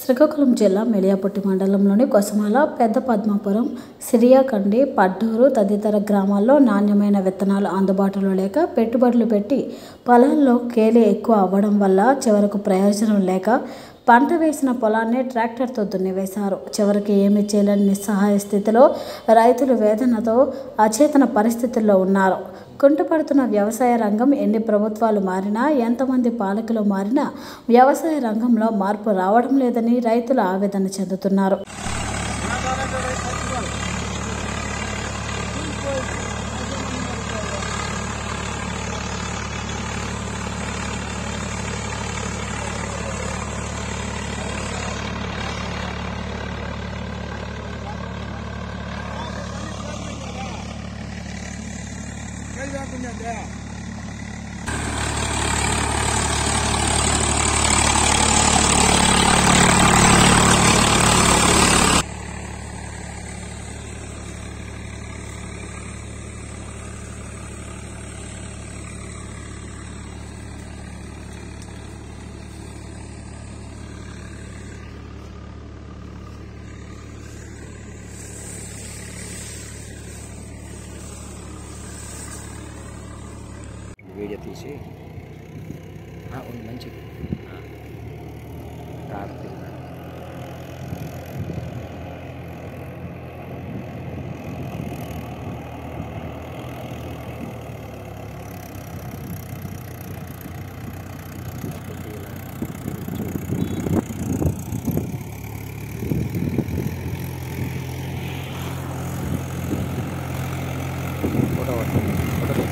శ్రీకాకుళం జిల్లా మెలియాపుట్టి మండలంలోని కొసమాల పెద్ద పద్మాపురం సిరియాకండి పడ్డూరు తదితర గ్రామాల్లో నాణ్యమైన విత్తనాలు అందుబాటులో లేక పెట్టుబడులు పెట్టి పొలాల్లో కేలి ఎక్కువ అవ్వడం వల్ల చివరకు ప్రయోజనం లేక పంట వేసిన పొలాన్ని ట్రాక్టర్తో దున్నివేశారు చివరికి ఏమి చేయలేని నిస్సహాయ స్థితిలో రైతులు వేదనతో అచేతన పరిస్థితుల్లో ఉన్నారు కుంటుపడుతున్న వ్యవసాయ రంగం ఎన్ని ప్రభుత్వాలు మారినా ఎంతమంది పాలకులు మారినా వ్యవసాయ రంగంలో మార్పు రావడం లేదని రైతులు ఆవేదన చెందుతున్నారు వీడియో తీసి ఆ, ఉంది మంచిది ఆ. తాడు తిన్నాడు. కొద్దిగా చూడు. ఫోటో పట్టు. ఫోటో